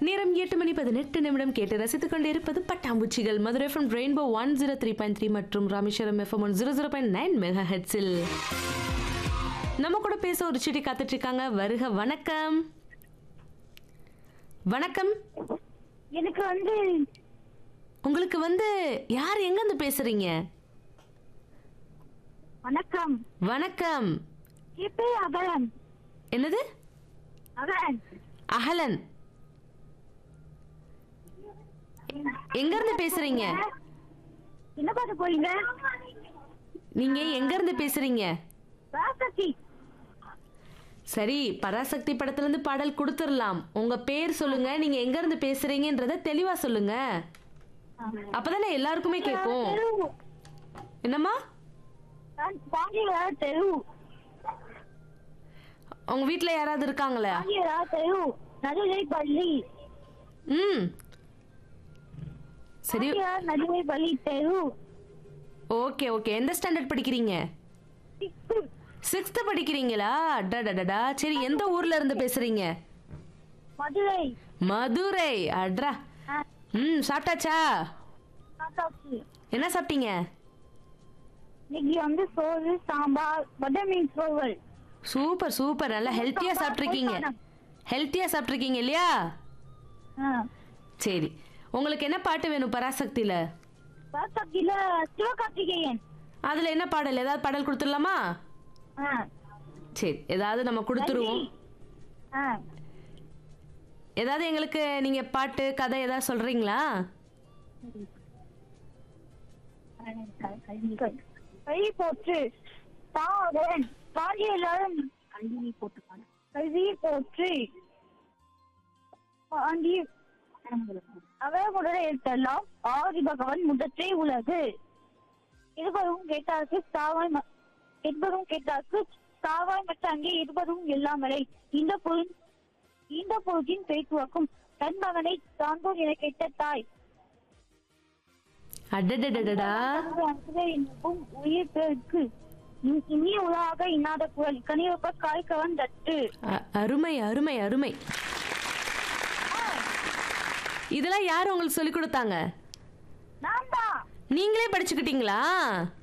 நேரம் எட்டு மணி பதினெட்டு நிமிடம் கேட்டு ரசித்துக் கொண்டிருப்பது பட்டாம்பூச்சிகள் Madurai FM rainbow one zero three point three மற்றும் Rameswaram FM one zero zero point nine mega ஹெட்ஸில் நம்ம கூட பேச ஒரு சிட்டி காத்துட்டு இருக்காங்க வருக வணக்கம் வணக்கம் எனக்கு வந்து உங்களுக்கு வந்து யார் எங்கேருந்து பேசுறீங்க வணக்கம் வணக்கம் என் பேர் அகலன் என்னது அகலன் அகலன் எங்க இருந்து பேசுறீங்க என்ன பாட்டு போறீங்க நீங்க எங்க இருந்து பேசுறீங்க ராசசி சரி பராசக்தி படத்துல இருந்து பாடல் கொடுத்துடலாம் உங்க பேர் சொல்லுங்க நீங்க எங்க இருந்து பேசுறீங்கன்றத தெளிவா சொல்லுங்க அப்பதானே எல்லாருக்குமே கேட்கும் தெரு என்னம்மா பாண்டியரா தெரு உங்க வீட்ல யாராவது இருக்காங்களா பாண்டியரா தெரு நடுநிலை பள்ளி ம் சரி பாண்டியரா நடுநிலை பள்ளி தெரு ஓகே ஓகே எந்த ஸ்டாண்டர்ட் படிக்கிறீங்க சிக்ஸ்த்து சிக்ஸ்த் படிக்கிறீங்களா அடடடடா சரி எந்த ஊர்ல இருந்து பேசுறீங்க மதுரை மதுரை அட்ரா ஆ, ம் சாப்பிட்டாச்சா ராசாச்சி. என்ன சாப்பிட்டீங்க இன்னைக்கு வந்து சோறு சாம்பார் பட்டர் மீன் சோவல் சூப்பர் சூப்பர் நல்லா ஹெல்த்தியா சாப்பிட்ருக்கீங்க ஹெல்த்தியா சாப்பிட்ருக்கீங்க இல்லையா சரி உங்களுக்கு என்ன பாட்டு வேணும் பராசக்தியில ராசாச்சியில சிவகார்த்திகேயன் அதுல என்ன பாடல் ஏதாவது பாடல் கொடுத்துடலாமா ஆ, சரி ஏதாவது நம்ம கொடுத்துருவோம் ஆ. ஏதாவது எங்களுக்கு நீங்க பாட்டு கதை ஏதாவது சொல்றீங்களா கல்வி போற்று தாவரன் பாண்டிய எல்லாரும் கல்வி போட்டு கல்வி போற்று பாண்டிய அவர்களுடைய எழுத்தெல்லாம் ஆதி பகவன் முதற்றே உலகு இருவரும் கேட்டார்க்கு சாவாய் ம- இருவரும் கேட்டார்க்கு சாவாய் மற்ற அங்கே இருவரும் எல்லாம் வரை இந்த பொருள் இந்த பொருளின் பேச்சுவாக்கும் தன் மகனை சான்றோர் என கேட்ட தாய் அடடடடடா எனக்கும் உயிர் பிறருக்கு இ- இனிய உலகாக இன்னாத குரல் கனிவப்ப காய்கவன் தட்டு அ- அருமை அருமை அருமை இதெல்லாம் யார் உங்களுக்கு சொல்லி கொடுத்தாங்க நான் தான் நீங்களே படிச்சுக்கிட்டீங்களா